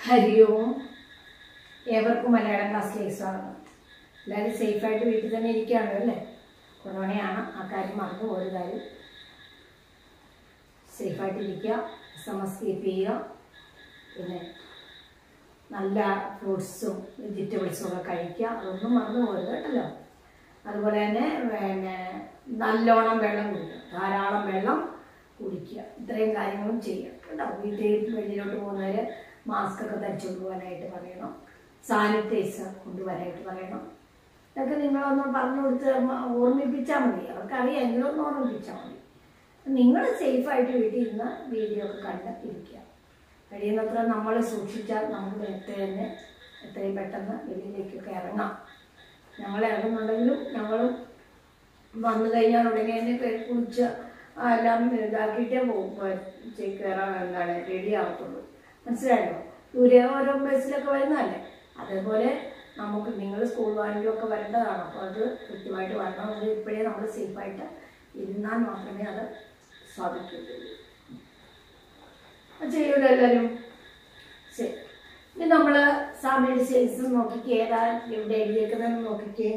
ഹരി ഓം ഏവർക്കും മലയാളം ക്ലാസ്സിലേക്ക് സ്വാഗതം എല്ലാവരും സേഫായിട്ട് വീട്ടിൽ തന്നെ ഇരിക്കുകയാണല്ലോ അല്ലേ കൊറോണയാണ് ആ കാര്യം മറന്നു ഒരു കാര്യം സേഫായിട്ട് ഇരിക്കുക എസ് എം എസ് കീപ്പ് ചെയ്യുക പിന്നെ നല്ല ഫ്രൂട്ട്സും വെജിറ്റബിൾസും ഒക്കെ കഴിക്കുക അതൊന്നും മറന്നു പോകരുത് കേട്ടല്ലോ അതുപോലെ തന്നെ പിന്നെ നല്ലോണം വെള്ളം കുടിക്കുക ധാരാളം വെള്ളം കുടിക്കുക ഇത്രയും കാര്യങ്ങളും ചെയ്യുക കേട്ടോ വീട്ടിൽ വെളിയിലോട്ട് പോകുന്നവർ മാസ്ക് ഒക്കെ ധരിച്ചുകൊണ്ട് പോകാനായിട്ട് പറയണം സാനിറ്റൈസർ കൊണ്ടുവരാനായിട്ട് പറയണം ഇതൊക്കെ നിങ്ങളൊന്ന് പറഞ്ഞു കൊടുത്ത് മ- ഓർമ്മിപ്പിച്ചാൽ മതി അവർക്കറിയാം എങ്കിലും ഒന്ന് ഓർമ്മിപ്പിച്ചാൽ മതി നിങ്ങൾ സേഫായിട്ട് വീട്ടിൽ ഇരുന്ന് വീഡിയോ ഒക്കെ കണ്ട് ഇരിക്കുക കഴിയുന്നത്ര നമ്മൾ സൂക്ഷിച്ചാൽ നമുക്ക് നേരത്തെ തന്നെ എത്രയും പെട്ടെന്ന് വെളിയിലേക്കൊക്കെ ഇറങ്ങാം ഞങ്ങൾ ഇറങ്ങുന്നുണ്ടെങ്കിലും ഞങ്ങളും വന്നു കഴിഞ്ഞാൽ ഉടനെ തന്നെ കേ- കുളിച്ച് ആ എല്ലാം ഇതാക്കിയിട്ടേ പോകും കയറാൻ എന്താണ് റെഡി ആവത്തുള്ളൂ മനസ്സിലായോ ദൂരെ ഓരോ ബസ്സിലൊക്കെ വരുന്നതല്ലേ അതേപോലെ നമുക്ക് നിങ്ങൾ സ്കൂൾ വാനിലൊക്കെ വരേണ്ടതാണ് അപ്പോൾ അത് കൃത്യമായിട്ട് വരണമെങ്കിൽ ഇപ്പോഴേ നമ്മൾ സേഫായിട്ട് ഇരുന്നാൽ മാത്രമേ അത് സാധിക്കുകയുള്ളൂ അത് ചെയ്യൂല എല്ലാവരും ശരി ഇനി നമ്മൾ സാമ്യയുടെ സേൽസ് നോക്കിക്കേ ഏതാ ഇവിടെ എഴുതിയേക്കുന്നതെന്ന് നോക്കിക്കേ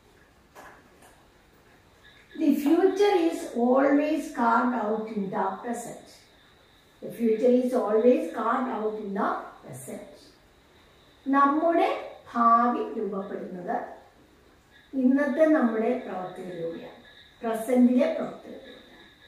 The future is always carved out in the present. The future is always carved out in the present. നമ്മുടെ ഭാവി രൂപപ്പെടുന്നത് ഇന്നത്തെ നമ്മുടെ പ്രവർത്തികളിലൂടെയാണ് പ്രസന്റിലെ പ്രവർത്തികളിലൂടെയാണ്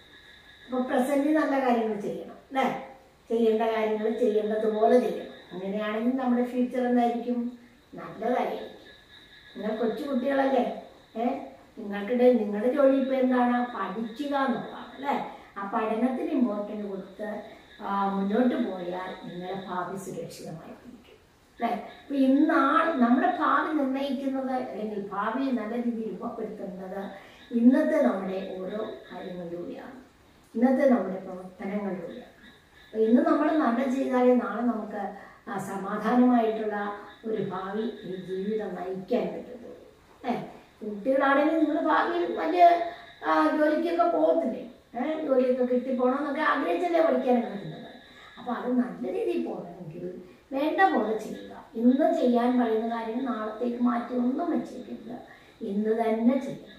അപ്പോൾ പ്രസന്റിൽ നല്ല കാര്യങ്ങൾ ചെയ്യണം അല്ലേ ചെയ്യേണ്ട കാര്യങ്ങൾ ചെയ്യേണ്ടതുപോലെ ചെയ്യണം അങ്ങനെയാണെങ്കിൽ നമ്മുടെ ഫ്യൂച്ചർ എന്തായിരിക്കും നല്ലതായിരിക്കും നിങ്ങൾ കൊച്ചു കുട്ടികളല്ലേ ഏ നിങ്ങൾക്കിടെ നിങ്ങളുടെ ജോലി ഇപ്പോൾ എന്താണ് പഠിക്കുക എന്നുള്ളതാണ് അല്ലേ ആ പഠനത്തിന് ഇമ്പോർട്ടൻ്റ് കൊടുത്ത് ആ, മുന്നോട്ട് പോയാൽ നിങ്ങളുടെ ഭാവി സുരക്ഷിതമായിരിക്കും അല്ലേ അപ്പൊ ഇന്നാൾ നമ്മുടെ ഭാവി നിർണ്ണയിക്കുന്നത് അല്ലെങ്കിൽ ഭാവി നല്ല രീതിയിൽ രൂപപ്പെടുത്തുന്നത് ഇന്നത്തെ നമ്മുടെ ഓരോ കാര്യങ്ങളിലൂടെയാണ് ഇന്നത്തെ നമ്മുടെ പ്രവർത്തനങ്ങളിലൂടെയാണ് അപ്പൊ ഇന്ന് നമ്മൾ നല്ല ചെയ്താലേ നാളെ നമുക്ക് ആ സമാധാനമായിട്ടുള്ള ഒരു ഭാവി ഈ ജീവിതം നയിക്കാൻ പറ്റുള്ളൂ ഏ കുട്ടികളാണെങ്കിൽ നിങ്ങൾ ഭാവിയിൽ വലിയ ആ, ജോലിക്കൊക്കെ പോകത്തില്ലേ ഏഹ് ജോലിയൊക്കെ കിട്ടിപ്പോണമെന്നൊക്കെ ആഗ്രഹിച്ചല്ലേ പഠിക്കാനൊക്കെ പറ്റുന്നത് അപ്പോൾ അത് നല്ല രീതിയിൽ പോകണമെങ്കിൽ വേണ്ട പോലെ ചെയ്യുക ഇന്ന് ചെയ്യാൻ പറയുന്ന കാര്യം നാളത്തേക്ക് മാറ്റി ഒന്നും വെച്ചേക്കരുത് ഇന്ന് തന്നെ ചെയ്യണം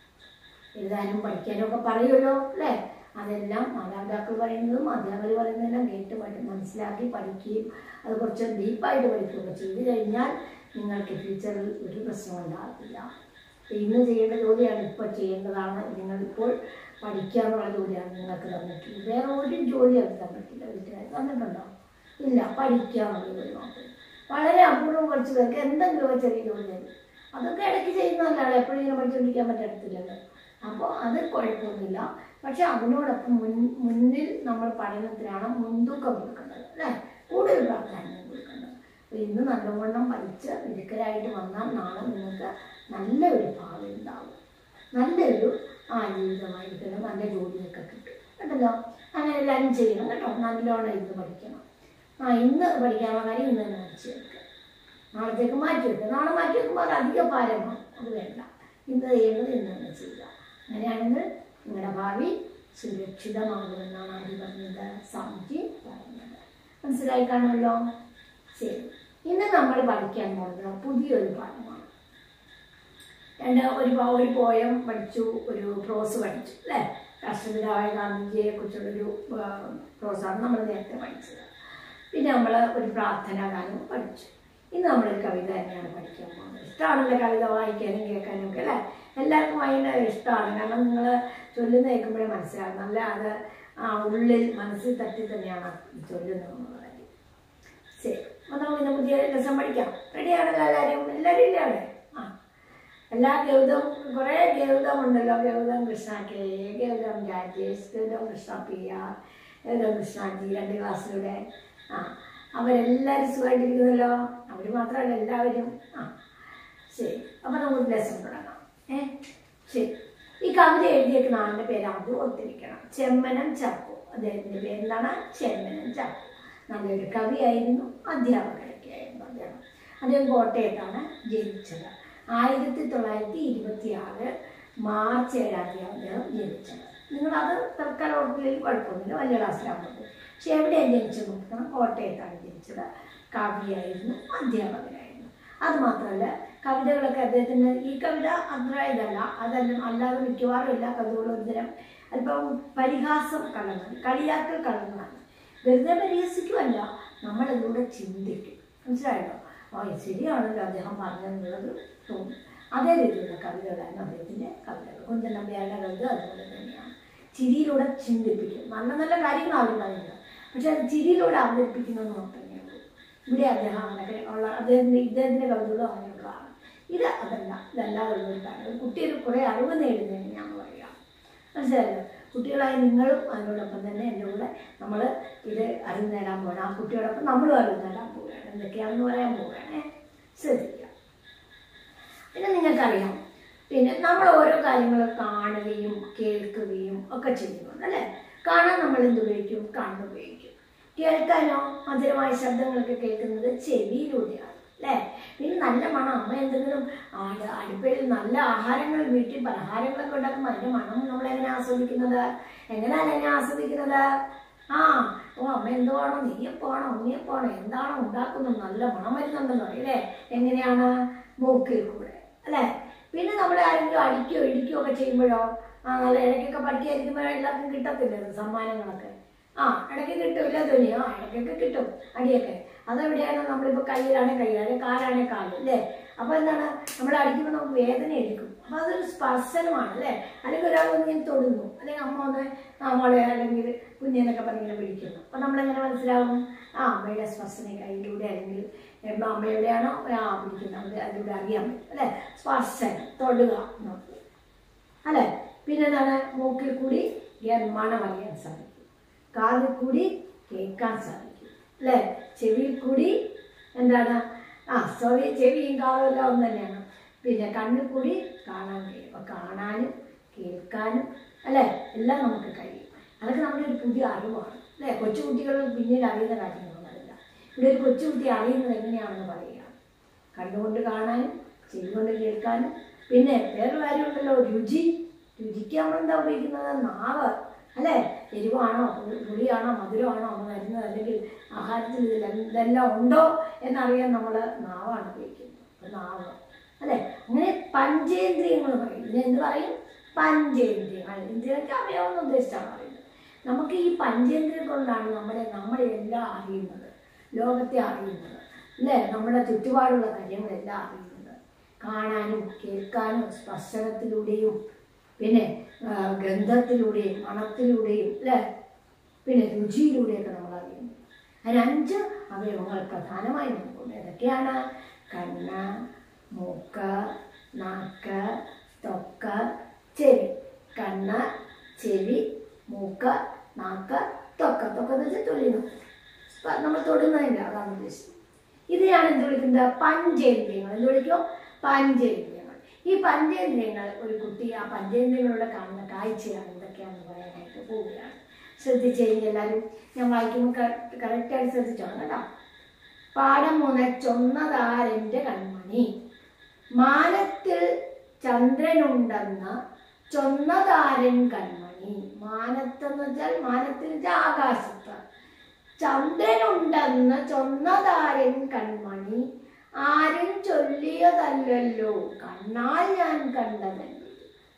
എഴുതാനും പഠിക്കാനും ഒക്കെ പറയുമല്ലോ അല്ലേ അതെല്ലാം മാതാപിതാക്കൾ പറയുന്നതും അധ്യാപകർ പറയുന്നതെല്ലാം കേട്ട് പഠി മനസ്സിലാക്കി പഠിക്കുകയും അത് കുറച്ച് ഡീപ്പായിട്ട് പഠിക്കുകയൊക്കെ ചെയ്തു കഴിഞ്ഞാൽ നിങ്ങൾക്ക് ഫ്യൂച്ചറിൽ ഒരു പ്രശ്നവും ഉണ്ടാകത്തില്ല അപ്പോൾ ഇന്ന് ചെയ്യേണ്ട ജോലിയാണ് ഇപ്പോൾ ചെയ്യേണ്ടതാണ് നിങ്ങളിപ്പോൾ പഠിക്കുക എന്നുള്ള ജോലിയാണ് നിങ്ങൾക്ക് തന്നിട്ടുള്ളത് വേറെ ഒരു ജോലി അത് തന്നിട്ടില്ല വീട്ടുകാർ തന്നിട്ടുണ്ടോ ഇല്ല പഠിക്കുക എന്നുള്ള ജോലി മാത്രം വളരെ അപൂർവം കുറച്ച് പേർക്ക് എന്തെങ്കിലും ഒരു ചെറിയ ജോലി തരും അതൊക്കെ ഇടയ്ക്ക് ചെയ്യുന്നതല്ലാതെ എപ്പോഴും ഇങ്ങനെ പഠിച്ചുകൊണ്ടിരിക്കാൻ പറ്റത്തില്ലല്ലോ അപ്പോൾ അത് കുഴപ്പമൊന്നുമില്ല പക്ഷെ അതിനോടൊപ്പം മുൻ മുന്നിൽ നമ്മൾ പഠനത്തിനാണ് മുൻതൂക്കം കൊടുക്കേണ്ടത് അല്ലേ കൂടുതൽ പ്രാധാന്യം കൊടുക്കേണ്ടത് അപ്പോൾ ഇന്ന് നല്ലവണ്ണം പഠിച്ച് മിടുക്കരായിട്ട് വന്നാൽ നാളെ നിങ്ങൾക്ക് നല്ലൊരു ഭാവി ഉണ്ടാവും നല്ലൊരു ആ ജീവിതമായിരിക്കണം നല്ല ജോലിയൊക്കെ കിട്ടും കേട്ടല്ലോ അങ്ങനെ എല്ലാവരും ചെയ്യണം കേട്ടോ നല്ലോണം ഇന്ന് പഠിക്കണം ആ ഇന്ന് പഠിക്കാനുള്ള കാര്യം ഇന്ന് തന്നെ പഠിച്ചു വെക്കുക നാളത്തേക്ക് മാറ്റി വെക്കുക നാളെ മാറ്റി വെക്കുമ്പോൾ അത് അധിക ഭാരമാണ് അത് വേണ്ട ഇന്ന് ചെയ്യേണ്ടത് ഇന്ന് തന്നെ ചെയ്യുക അങ്ങനെയാണെങ്കിൽ നിങ്ങളുടെ ഭാവി സുരക്ഷിതമാകുമെന്നാണ് ആര് പറഞ്ഞത് സാമിക്ക് പറയുന്നത് മനസ്സിലായി കാണുമല്ലോ ശരി ഇന്ന് നമ്മൾ പഠിക്കാൻ പോകുന്നത് പുതിയൊരു പാഠമാണ് രണ്ട് ഒരു പ- ഒരു പോയം പഠിച്ചു ഒരു പ്രോസ് പഠിച്ചു അല്ലേ രാഷ്ട്രപിതാവായ ഗാന്ധിജിയെ കുറിച്ചുള്ളൊരു പ്രോസാണ് നമ്മൾ നേരത്തെ പഠിച്ചത് പിന്നെ നമ്മൾ ഒരു പ്രാർത്ഥനാ ഗാനം പഠിച്ചു ഇന്ന് നമ്മളൊരു കവിത തന്നെയാണ് പഠിക്കാൻ പോകുന്നത് ഇഷ്ടമാണല്ലോ കവിത വായിക്കാനും കേൾക്കാനും ഒക്കെ അല്ലേ എല്ലാവർക്കും ഭയങ്കര ഇഷ്ടമാണ് കാരണം നിങ്ങൾ ചൊല്ലുന്ന കേൾക്കുമ്പോഴേ മനസ്സിലാകും നല്ല അത് ആ ഉള്ളിൽ മനസ്സിൽ തട്ടി തന്നെയാണ് ചൊല്ലുന്നത് എന്നുള്ള കാര്യം ശരി അപ്പോൾ നമുക്ക് ഇന്ന് പുതിയ രസം പഠിക്കാം റെഡിയാണല്ലോ എല്ലാവരും എല്ലാവരും ഇല്ലേ അവിടെ ആ എല്ലാ ഗൗതം കുറേ ഗൗതം ഉണ്ടല്ലോ Gautham Krishna K Gautham Rajesh Gautham Krishna P R Gautham Krishna G രണ്ട് ക്ലാസ്സിലൂടെ ആ അവരെല്ലാവരും സുഖമായിട്ടിരിക്കുന്നല്ലോ അവർ മാത്രമല്ല എല്ലാവരും ആ ശരി അപ്പോൾ നമുക്ക് ലെസൺ തുടങ്ങാം ഏ ശരി ഈ കവിത എഴുതിയേക്കുന്ന ആളുടെ പേര് അത് ഓർത്തിരിക്കണം ചെമ്മനം ചാക്കോ അദ്ദേഹത്തിൻ്റെ പേരെന്താണ് ചെമ്മനം ചാക്കോ നല്ലൊരു കവിയായിരുന്നു അധ്യാപകരൊക്കെ ആയിരുന്നു അദ്ദേഹം അദ്ദേഹം കോട്ടയത്താണ് ജനിച്ചത് ആയിരത്തി തൊള്ളായിരത്തി ഇരുപത്തി ആറ് മാർച്ച് ഏഴാം തീയതി അദ്ദേഹം ജനിച്ചത് നിങ്ങളത് തൽക്കാലം ഓർത്തില്ലെങ്കിൽ കുഴപ്പമൊന്നുമില്ല വലിയ ക്ലാസ്സിലാകുമ്പോൾ പക്ഷെ എവിടെയാണ് ജനിച്ചത് നോക്കണം കോട്ടയത്താണ് ജനിച്ചത് കവിയായിരുന്നു അധ്യാപകനായിരുന്നു അത് മാത്രമല്ല കവിതകളൊക്കെ അദ്ദേഹത്തിന് ഈ കവിത അത്ര ഇതല്ല അതല്ല അല്ലാതെ മിക്കവാറും എല്ലാ കവിതകളും ഒരുതരം അല്പം പരിഹാസം കലർന്നത് കളിയാക്കൽ കലർന്നതാണ് വെറുതെ പരിഹസിക്കുമല്ല നമ്മളിതിലൂടെ ചിന്തിക്കും മനസ്സിലായല്ലോ ആ ഇത് ശരിയാണല്ലോ അദ്ദേഹം പറഞ്ഞതെന്നുള്ളത് തോന്നും അതേ രീതിയിലുള്ള കവിതകളാണ് അദ്ദേഹത്തിൻ്റെ കവിതകൾ കുഞ്ചൻ നമ്പ്യാരുടെ കവിത അതുപോലെ തന്നെയാണ് ചിരിയിലൂടെ ചിന്തിപ്പിക്കും നല്ല നല്ല കാര്യങ്ങൾ അവർ പറയുന്നത് പക്ഷെ അത് ചിരിയിലൂടെ അവതരിപ്പിക്കുന്നത് മാത്രമേ ഉള്ളൂ ഇവിടെ അദ്ദേഹം അങ്ങനെ ഉള്ള അദ്ദേഹത്തിൻ്റെ ഇദ്ദേഹത്തിൻ്റെ കവിതകളും അങ്ങനെയുള്ളതാണ് ഇത് അതല്ല ഇതല്ലാതെ ഉള്ളൊരു കാര്യം കുട്ടികൾ കുറേ അറിവ് നേടുന്നതിന് ഞാൻ പറയാം മനസ്സിലായല്ലോ കുട്ടികളായ നിങ്ങളും അതിനോടൊപ്പം തന്നെ എൻ്റെ കൂടെ നമ്മൾ ഇത് അറിവ് നേടാൻ പോകണം ആ കുട്ടിയോടൊപ്പം നമ്മളും അറിവ് നേടാൻ പോവുകയാണ് എന്തൊക്കെയാണെന്ന് പറയാൻ പോവുകയാണേ ശ്രദ്ധിക്കുക പിന്നെ നിങ്ങൾക്കറിയാം പിന്നെ നമ്മൾ ഓരോ കാര്യങ്ങൾ കാണുകയും കേൾക്കുകയും ഒക്കെ ചെയ്യുന്നുണ്ട് അല്ലേ കാണാൻ നമ്മൾ എന്ത് ഉപയോഗിക്കും കണ്ണുപയോഗിക്കും കേൾക്കാനോ മധുരമായ ശബ്ദങ്ങളൊക്കെ കേൾക്കുന്നത് ചെവിയിലൂടെയാണ് അല്ലേ പിന്നെ നല്ല മണം അമ്മ എന്തെങ്കിലും ആട് അടുപ്പിൽ നല്ല ആഹാരങ്ങൾ വീട്ടിൽ പലഹാരങ്ങളൊക്കെ ഉണ്ടാക്കുമ്പോൾ അതിൻ്റെ മണം നമ്മൾ എങ്ങനെ ആസ്വദിക്കുന്നത് എങ്ങനെയാണ് എങ്ങനെ ആസ്വദിക്കുന്നത് ആ ഓ അമ്മ എന്തുവാണോ നെയ്യപ്പാണോ ഉണ്ണിയപ്പാണോ എന്താണോ ഉണ്ടാക്കുന്നത് നല്ല മണം വരുന്നുണ്ടെന്ന് പറയും അല്ലേ എങ്ങനെയാണ് മൂക്കിൽ കൂടെ അല്ലേ പിന്നെ നമ്മൾ ആരെങ്കിലും അടിക്കുകയോ ഇടിക്കുകയോ ഒക്കെ ചെയ്യുമ്പോഴോ ആ നല്ല ഇടയ്ക്കൊക്കെ പഠിക്കാതിരിക്കുമ്പോഴോ എല്ലാവർക്കും കിട്ടത്തില്ലേ ഇത് സമ്മാനങ്ങളൊക്കെ ആ ഇടയ്ക്ക് കിട്ടില്ല ധ്വനി ആ ഇടയ്ക്കൊക്കെ കിട്ടും അടിയൊക്കെ അതെവിടെയാണ് നമ്മളിപ്പോൾ കയ്യിലാണെ കയ്യിലാണ് കാലാണെ കാല് അല്ലേ അപ്പോൾ എന്താണ് നമ്മൾ അടിക്കുമ്പോൾ നമുക്ക് വേദന എടുക്കും അപ്പോൾ അതൊരു സ്പർശനമാണ് അല്ലേ അല്ലെങ്കിൽ ഒരാൾ വന്ന് ഞാൻ തൊടുന്നു അല്ലെങ്കിൽ അമ്മ ഒന്ന് നമ്മളെ അല്ലെങ്കിൽ കുഞ്ഞെന്നൊക്കെ പറഞ്ഞിങ്ങനെ വിളിക്കുന്നു അപ്പോൾ നമ്മളെങ്ങനെ മനസ്സിലാവും ആ അമ്മയുടെ സ്പർശന കയ്യിലൂടെ അല്ലെങ്കിൽ ഇപ്പം അമ്മ എവിടെയാണോ ആ പിടിക്കുന്നത് നമുക്ക് അതിലൂടെ അറിയാൻ പറ്റും അല്ലേ സ്പർശനം തൊടുക നോക്കുക അല്ലേ പിന്നെ എന്താണ് മൂക്കിൽ കൂടി ഞാൻ മണം അറിയാൻ സാധിക്കും കാതിൽ കൂടി കേൾക്കാൻ സാധിക്കും അല്ലേ ചെവിയിൽ കൂടി എന്താണ് ആ സോറി ചെവിയും കാതും എല്ലാം ഒന്ന് തന്നെയാണ് പിന്നെ കണ്ണിൽ കൂടി കാണാൻ കഴിയും അപ്പോൾ കാണാനും കേൾക്കാനും അല്ലേ എല്ലാം നമുക്ക് കഴിയും അതൊക്കെ നമ്മുടെ ഒരു പുതിയ അറിവാണ് അല്ലേ കൊച്ചുകുട്ടികൾ പിന്നീട് അറിയുന്ന കാര്യങ്ങളൊന്നുമല്ല ഇവിടെ ഒരു കൊച്ചുകുട്ടി അറിയുന്നത് എങ്ങനെയാണെന്ന് പറയുക കണ്ണുകൊണ്ട് കാണാനും ചെവി കൊണ്ട് കേൾക്കാനും പിന്നെ വേറൊരു കാര്യമുണ്ടല്ലോ രുചി രുചിക്ക് നമ്മളെന്താ ഉപയോഗിക്കുന്നത് നാവ് അല്ലേ എരിവാണോ പുളി- പുളിയാണോ മധുരമാണോ നമ്മൾ വരുന്നത് അല്ലെങ്കിൽ ആഹാരത്തിൽ ഇതിൽ എന്തെല്ലാം ഉണ്ടോ എന്നറിയാൻ നമ്മൾ നാവാണ് ഉപയോഗിക്കുന്നത് അപ്പോൾ നാവ് അല്ലേ അങ്ങനെ പഞ്ചേന്ദ്രിയങ്ങൾ പറയും ഇതിനെ എന്ത് പറയും പഞ്ചേന്ദ്രിയങ്ങൾ ഇന്ദ്രിയൊക്കെ അവയവെന്ന് ഉദ്ദേശിച്ചാണ് പറയുന്നത് നമുക്ക് ഈ പഞ്ചേന്ദ്രിയം കൊണ്ടാണ് നമ്മളെ നമ്മളെ എല്ലാം അറിയുന്നത് ലോകത്തെ അറിയുന്നത് അല്ലേ നമ്മുടെ ചുറ്റുപാടുള്ള കാര്യങ്ങളെല്ലാം അറിയുന്നത് കാണാനും കേൾക്കാനും സ്പർശനത്തിലൂടെയും പിന്നെ ആ, ഗന്ധത്തിലൂടെയും മണത്തിലൂടെയും അല്ലേ പിന്നെ രുചിയിലൂടെയൊക്കെ നമ്മൾ അറിയുന്നു അതിന് അഞ്ച് അവയവങ്ങൾ പ്രധാനമായി നമുക്കുണ്ട് ഏതൊക്കെയാണ് കണ്ണ് മൂക്ക് നാക്ക് ത്വക്ക് ചെവി കണ്ണ് ചെവി മൂക്ക് നാക്ക് ത്വക്ക് ത്വക്ക് എന്ന് വെച്ചാൽ തൊഴിലും നമ്മൾ തൊടുന്നതില്ല അതാണ് ഉദ്ദേശിച്ചത് ഇതിനാണ് എന്ത് വിളിക്കുന്നത് പഞ്ചേന്ദ്രിയങ്ങൾ എന്ത് വിളിക്കും പഞ്ചേന്ദ്രിയങ്ങൾ ഈ പഞ്ചേന്ദ്രിയങ്ങൾ ഒരു കുട്ടി ആ പഞ്ചേന്ദ്രിയങ്ങളിലൂടെ കാണുന്ന കാഴ്ചയാണ് എന്തൊക്കെയാണെന്ന് പറയാനായിട്ട് പോവുകയാണ് ശ്രദ്ധിച്ചു കഴിഞ്ഞാൽ എല്ലാവരും ഞാൻ വായിക്കുമ്പോൾ കറക്റ്റായിട്ട് ശ്രദ്ധിച്ചോളാം കേട്ടോ പാഠം മൂന്ന് ചൊന്നതാരെൻ്റെ കൺമണി മാനത്തിൽ ചന്ദ്രനുണ്ടെന്ന് ചൊന്നതാരൻ കൺമണി മാനത്തെന്ന് വെച്ചാൽ മാനത്തിൽ വെച്ചാൽ ആകാശത്ത് ചന്ദ്രനുണ്ടെന്ന് ചൊന്നതാരൻ കൺമണി ആരും ചൊല്ലിയതല്ലല്ലോ കണ്ണാൽ ഞാൻ കണ്ടതല്ലോ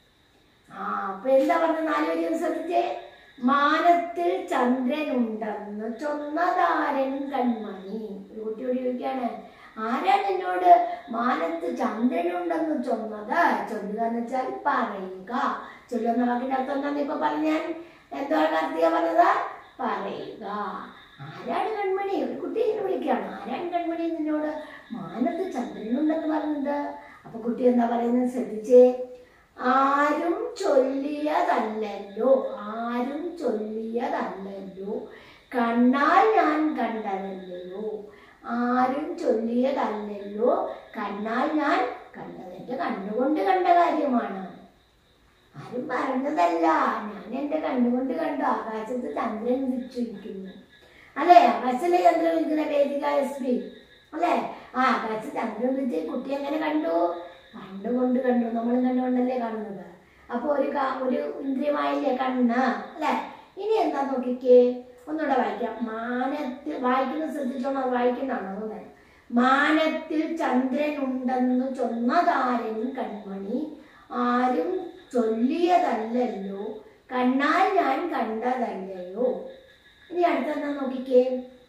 ആ അപ്പൊ എന്താ പറഞ്ഞ നാല് വരി ശ്രദ്ധിച്ചേ മാനത്തിൽ ചന്ദ്രനുണ്ടെന്ന് ചൊന്നതാരൻ കൺമണി ഒരു കുട്ടിയോട് ചോദിക്കാണ് ആരാണ് എന്നോട് മാനത്ത് ചന്ദ്രനുണ്ടെന്ന് ചൊന്നത് ചൊല്ലുക എന്ന് വെച്ചാൽ പറയുക ചൊല്ലുക എന്ന വാക്കിന്റെ അർത്ഥം എന്താന്ന് ഇപ്പൊ പറഞ്ഞാൽ എന്താണ് കാർത്തിക പറഞ്ഞത് പറയുക ആരാണ് കൺമണി ഒരു കുട്ടി ഇങ്ങനെ വിളിക്കുകയാണ് ആരാണ് കൺമണി നിന്നോട് മാനത്ത് ചന്ദ്രനുണ്ടെന്ന് പറഞ്ഞത് അപ്പൊ കുട്ടി എന്താ പറയുന്നത് ശ്രദ്ധിച്ചേ ആരും ചൊല്ലിയതല്ലല്ലോ ആരും ചൊല്ലിയതല്ലല്ലോ കണ്ണാൽ ഞാൻ കണ്ടതല്ലയോ ആരും ചൊല്ലിയതല്ലല്ലോ കണ്ണാൽ ഞാൻ കണ്ടത് എൻ്റെ കണ്ണുകൊണ്ട് കണ്ട കാര്യമാണ് ആരും പറഞ്ഞതല്ല ഞാൻ എൻ്റെ കണ്ണുകൊണ്ട് കണ്ടു ആകാശത്ത് ചന്ദ്രൻ ഉദിച്ചിരിക്കുന്നു അല്ലേ ആകാശത്തിലെ ചന്ദ്രൻ ഇരിക്കുന്ന വേദിക എസ് പി അല്ലേ ആ ആകാശത്ത് ചന്ദ്രൻ ഉദിച്ച് കുട്ടി എങ്ങനെ കണ്ടു കണ്ടുകൊണ്ട് കണ്ടു നമ്മളും കണ്ടുകൊണ്ടല്ലേ കാണുന്നത് അപ്പോൾ ഒരു കാ- ഒരു ഇന്ദ്രിയമായില്ലേ കണ്ണ് അല്ലേ ഇനി എന്താ നോക്കിക്കേ ഒന്നുകൂടെ വായിക്കാം മാനത്തിൽ വായിക്കുന്നത് ശ്രദ്ധിച്ചോണം അത് വായിക്കുന്നതാണോ തോന്നുന്നത് മാനത്തിൽ ചന്ദ്രനുണ്ടെന്നു ചൊന്നതാരൻ കൺമണി ആരും ചൊല്ലിയതല്ലല്ലോ കണ്ണാൽ ഞാൻ കണ്ടതല്ലയോ ഇനി അടുത്തെന്താ നോക്കിക്കേ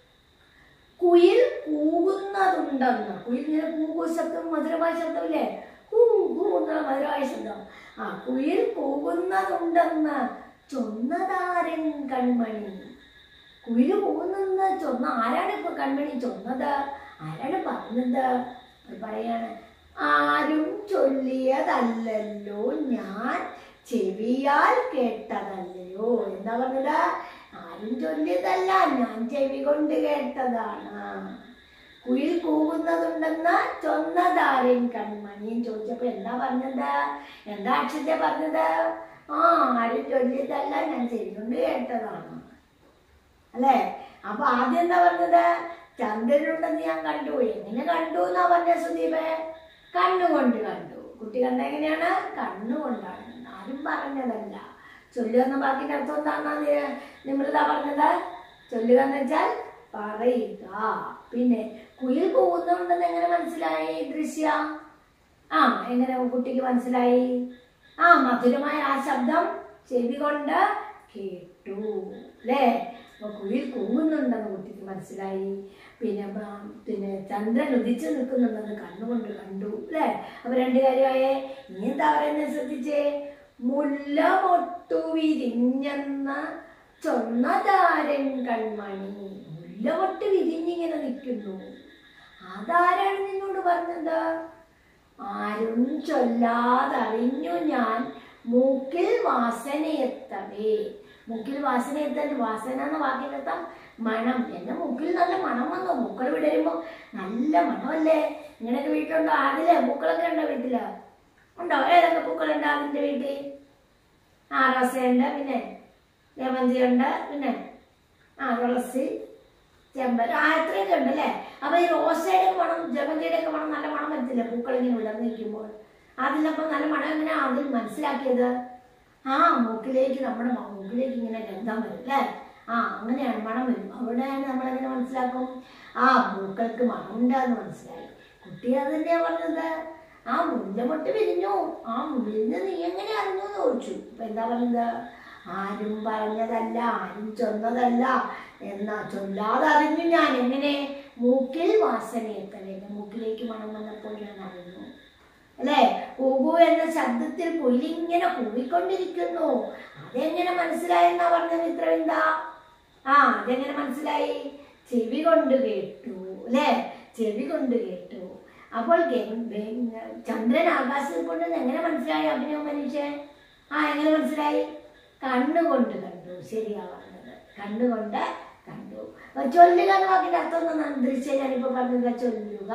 കുയിൽ കൂകുന്നതുണ്ടെന്ന് കുയിൽ ഇങ്ങനെ കൂകു ശബ്ദം മധുരമായ ശബ്ദമില്ലേ കൂ കൂ എന്നുള്ള മധുരമായ ശബ്ദം ആ കുയിൽ കൂകുന്നതുണ്ടെന്ന് ചൊന്നതാരൻ കൺമണി കുയിൽ കൂകുന്നെന്ന് ചൊന്ന ആരാണ് ഇപ്പൊ കൺമണി ചൊന്നത് ആരാണ് പറഞ്ഞത് അത് പറയാണ് ആരും ചൊല്ലിയതല്ലല്ലോ ഞാൻ ചെവിയാൽ കേട്ടതല്ലയോ എന്താ പറഞ്ഞത് ആരും ചൊല്ലിയതല്ല ഞാൻ ചെവി കൊണ്ട് കേട്ടതാണ് കുയിൽ കൂകുന്നതുണ്ടെന്ന് ചൊന്നതാരൻ കൺമണിയും ചോദിച്ചപ്പോ എന്താ പറഞ്ഞത് എന്താ അക്ഷത്തെ പറഞ്ഞത് ആ ആരും ചൊല്ലിയതല്ല ഞാൻ ചെവി കൊണ്ട് കേട്ടതാണ് അല്ലേ അപ്പൊ ആദ്യം എന്താ പറഞ്ഞത് ചന്ദ്രനുണ്ടെന്ന് ഞാൻ കണ്ടു എങ്ങനെ കണ്ടു എന്നാ പറഞ്ഞ സുദീപേ കണ്ണുകൊണ്ട് കണ്ടു കുട്ടി കണ്ട എങ്ങനെയാണ് കണ്ണുകൊണ്ടാണ് ആരും പറഞ്ഞതല്ല ചൊല്ലുക എന്ന വാക്കിന്റെ അർത്ഥം എന്താണെന്നാ നിമൃത പറഞ്ഞത് ചൊല്ലുക എന്ന് വെച്ചാൽ പറയുക പിന്നെ കുയിൽ പോകുന്നുണ്ടെന്ന് എങ്ങനെ മനസ്സിലായി ദൃശ്യ ആ എങ്ങനെ കുട്ടിക്ക് മനസ്സിലായി ആ മധുരമായ ആ ശബ്ദം ചെവി കൊണ്ട് കേട്ടു അല്ലേ അപ്പൊ കുയിൽ കൂങ്ങുന്നുണ്ടെന്ന് കുട്ടിക്ക് മനസ്സിലായി പിന്നെ ബ- പിന്നെ ചന്ദ്രൻ ഉദിച്ചു നിൽക്കുന്നുണ്ടെന്ന് കണ്ണുകൊണ്ട് കണ്ടു അല്ലേ അപ്പൊ രണ്ട് കാര്യമായേ ഇനി എന്താ പറയുന്നത് ശ്രദ്ധിച്ചേ മുല്ല മൊട്ടു വിരിഞ്ഞെന്ന ചൊന്നതാരൻ കൺമണി മുല്ല മൊട്ട് വിരിഞ്ഞിങ്ങനെ നിൽക്കുന്നു അതാരാണ് നിന്നോട് പറഞ്ഞത് ആരും ചൊല്ലാതറിഞ്ഞു ഞാൻ മൂക്കിൽ വാസനയെത്തവേ മൂക്കിൽ വാസനയെത്താൻ വാസന എന്ന വാക്കിനെത്താം മണം എന്റെ മൂക്കിൽ നല്ല മണം വന്നു പൂക്കൾ വിടരുമ്പോ നല്ല മണമല്ലേ നിങ്ങളൊക്കെ വീട്ടിലുണ്ടോ അതിലെ പൂക്കളൊക്കെ ഉണ്ടോ വീട്ടില് ഉണ്ടോ ഏതൊക്കെ പൂക്കളുണ്ട് അതിന്റെ വീട്ടിൽ ആ റോസയുണ്ട് പിന്നെ ജമന്തിയുണ്ട് പിന്നെ ആ തുളസി ചെമ്പൻ ആ ഇത്രയൊക്കെ ഉണ്ട് അല്ലേ അപ്പൊ ഈ റോസയുടെ മണം ജമന്തിയുടെ ഒക്കെ മണം നല്ല മണം വരത്തില്ലേ പൂക്കൾ ഇങ്ങനെ വിടർന്ന് നിൽക്കുമ്പോൾ അതിലപ്പോ നല്ല മണം എങ്ങനെ അതിൽ മനസ്സിലാക്കിയത് ആ മൂക്കിലേക്ക് നമ്മുടെ മ- മൂക്കിലേക്ക് ഇങ്ങനെ ഗന്ധം വരും അല്ലേ ആ അങ്ങനെയാണ് മണം വരും അവിടെയാണ് നമ്മളെങ്ങനെ മനസ്സിലാക്കും ആ പൂക്കൾക്ക് മണമുണ്ട് എന്ന് മനസ്സിലായി കുട്ടി അത് തന്നെയാ പറഞ്ഞത് ആ മുല്ലമൊട്ട് വിരിഞ്ഞു ആ മുല്ലിന്ന് നീ എങ്ങനെ അറിഞ്ഞു എന്ന് ചോദിച്ചു അപ്പൊ എന്താ പറഞ്ഞത് ആരും പറഞ്ഞതല്ല ആരും ചൊന്നതല്ല എന്നാ ചൊല്ലാതെ അറിഞ്ഞു ഞാൻ എങ്ങനെ മൂക്കിൽ വാസനയെത്തലേ മൂക്കിലേക്ക് മണം വന്നപ്പോൾ ഞാൻ അറിഞ്ഞു അല്ലേ കൂകു എന്ന ശബ്ദത്തിൽ പുല്ലിങ്ങനെ കൂവിക്കൊണ്ടിരിക്കുന്നു അതെങ്ങനെ മനസ്സിലായെന്നാ പറഞ്ഞത് മിത്രവിന്ദ ആ അതെങ്ങനെ മനസ്സിലായി ചെവി കൊണ്ട് കേട്ടു അല്ലേ ചെവി കൊണ്ട് കേട്ടു അപ്പോൾ ഗെ- ഗെ- ചന്ദ്രൻ ആകാശത്തിൽ കൊണ്ടെന്ന് എങ്ങനെ മനസ്സിലായി അഭിനവ് മനുഷ്യൻ ആ എങ്ങനെ മനസ്സിലായി കണ്ണുകൊണ്ട് കണ്ടു ശരിയാ പറഞ്ഞത് കണ്ണുകൊണ്ട് കണ്ടു അപ്പൊ ചൊല്ലുക എന്ന വാക്കിന്റെ അർത്ഥം എന്താണ് ദൃശ്യം ഞാനിപ്പോ പറഞ്ഞത് ചൊല്ലുക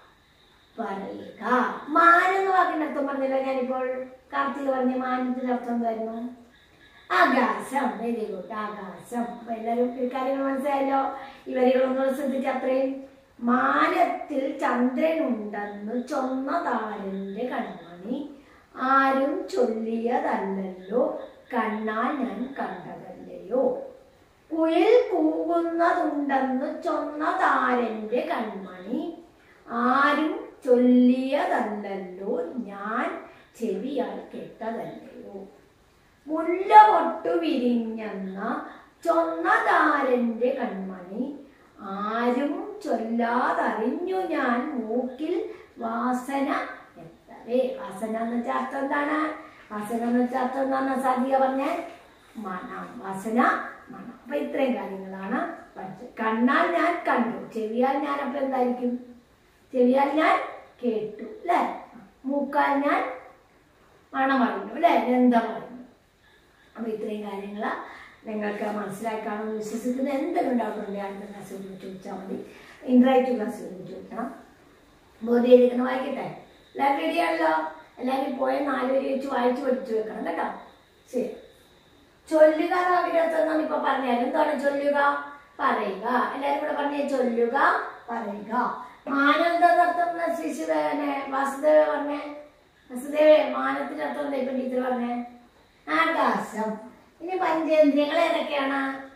പറയുക മാൻ എന്ന വാക്കിന്റെ അർത്ഥം പറഞ്ഞില്ല ഞാനിപ്പോൾ കാർത്തിക പറഞ്ഞ മാനത്തിന്റെ അർത്ഥം എന്തായിരുന്നു ആകാശം വെരി ഗുഡ് ആകാശം അപ്പൊ എല്ലാവരും ഈ കാര്യങ്ങൾ മനസ്സിലായല്ലോ ഈ വരികളൊന്നും ശ്രദ്ധിച്ച അത്രയും മാനത്തിൽ ചന്ദ്രനുണ്ടെന്ന് ചൊന്നതാരന്റെ കൺമണി ആരും ചൊല്ലിയതല്ലല്ലോ കണ്ണാൽ ഞാൻ കണ്ടതല്ലയോ കുയിൽ കൂവുന്നതുണ്ടെന്ന് ചൊന്നതാരന്റെ കൺമണി ആരും ചൊല്ലിയതല്ലല്ലോ ഞാൻ ചെവിയാൽ കേട്ടതല്ലയോ മുല്ല പൊട്ടു വിരിഞ്ഞെന്ന ചൊന്നതാരന്റെ കൺമണി ആരും ചൊല്ലാതറിഞ്ഞു ഞാൻ മൂക്കിൽ വാസന എത്തവേ വാസന എന്ന് വെച്ചാൽ അർത്ഥം എന്താണ് വാസന എന്ന് വെച്ചാൽ അർത്ഥം എന്താണ് സാധിക പറഞ്ഞ മണം വാസന മണം അപ്പൊ ഇത്രയും കാര്യങ്ങളാണ് പഠിച്ചത് കണ്ണാൽ ഞാൻ കണ്ടു ചെവിയാൽ ഞാൻ അപ്പൊ എന്തായിരിക്കും ചെവിയാൽ ഞാൻ കേട്ടു അല്ലേ മൂക്കാൽ ഞാൻ മണമറിഞ്ഞു അല്ലേ ഗന്ധമറിഞ്ഞു അപ്പോൾ ഇത്രയും കാര്യങ്ങൾ നിങ്ങൾക്ക് മനസ്സിലാക്കാമെന്ന് വിശ്വസിക്കുന്ന എന്തെങ്കിലും ഡൗട്ട് ഉണ്ടെങ്കിൽ അടുത്ത ക്ലാസ്സിൽ വിളിച്ച് ചോദിച്ചാൽ മതി ഇൻട്രാക്റ്റീവ് ക്ലാസ്സിൽ വിളിച്ച് ചോദിക്കണം ബോധി എഴുതിക്കണം വായിക്കട്ടെ എല്ലാവരും റെഡിയാണല്ലോ എല്ലാവരും പോയ നാല് വരി വെച്ച് വായിച്ച് പഠിച്ചു വെക്കണം കേട്ടോ ശരി ചൊല്ലുക എന്നതിനകത്തൊന്നാണ് ഇപ്പൊ പറഞ്ഞത് എന്താണ് ചൊല്ലുക പറയുക എല്ലാരും കൂടെ പറഞ്ഞേ ചൊല്ലുക പറയുക മാനന്ദം അർത്ഥം ശ്രീശുദേവനെ വാസുദേവ പറഞ്ഞേ വാസുദേവ മാനത്തിന്റെ അർത്ഥം എന്താ ഇപ്പൊ ടീച്ചർ പറഞ്ഞേ ആകാശം ഇനി പഞ്ചേന്ദ്രിയങ്ങൾ ഏതൊക്കെയാണ്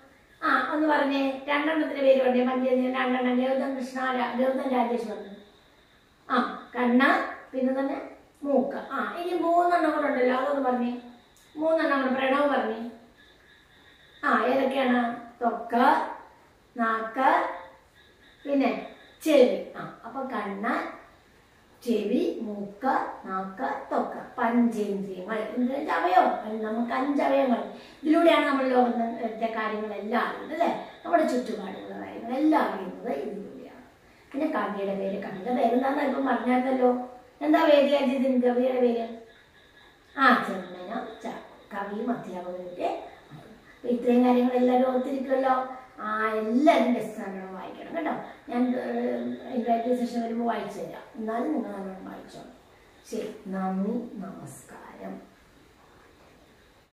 ആ ഒന്ന് പറഞ്ഞേ രണ്ടെണ്ണത്തിന്റെ പേര് പറഞ്ഞേ പഞ്ചേന്ദ്രിയൻ രണ്ടെണ്ണം ഗൗതം കൃഷ്ണ രാ- ഗൗതം രാജേഷ് പറഞ്ഞു ആ കണ്ണ് പിന്നെ തന്നെ മൂക്ക് ആ ഇനി മൂന്നെണ്ണം കൂടെ ഉണ്ടല്ലോ അതൊന്ന് പറഞ്ഞേ മൂന്നെണ്ണം കൂടെ പ്രണവ് പറഞ്ഞേ ആ ഏതൊക്കെയാണ് തൊക്ക് നാക്ക് പിന്നെ ചെവി ആ അപ്പൊ കണ്ണ് ചെവി മൂക്ക് നാക്ക് തൊക്ക് പഞ്ചേന്ദ്രിയങ്ങൾ ഇന്ദ്രിയന്റെ അവയവം നമുക്ക് അഞ്ചവയവങ്ങൾ ഇതിലൂടെയാണ് നമ്മൾ ലോകത്തെ കാര്യങ്ങളെല്ലാം അറിയുന്നത് അല്ലേ നമ്മുടെ ചുറ്റുപാടുള്ള കാര്യങ്ങളെല്ലാം അറിയുന്നത് ഇതിലൂടെയാണ് പിന്നെ കവിയുടെ പേര് കവിയുടെ പേര് എന്താണെന്ന് ഇപ്പം പറഞ്ഞായിരുന്നല്ലോ എന്താ വേദിയാജിതിന് കവിയുടെ പേര് ആ ചെമ്മനം ച കവിയും അധ്യാപകരുടെ അപ്പൊ ഇത്രയും കാര്യങ്ങൾ എല്ലാവരും ഓർത്തിരിക്കുമല്ലോ ആ എല്ലാവരും ടെസ്റ്റ് നല്ലോണം വായിക്കണം കേട്ടോ ഞാൻ ഇൻവൈറ്റ് സെഷൻ വരുമ്പോൾ വായിച്ചു തരാം എന്നാലും നിങ്ങൾ നല്ലോണം വായിച്ചോ ശരി നന്ദി നമസ്കാരം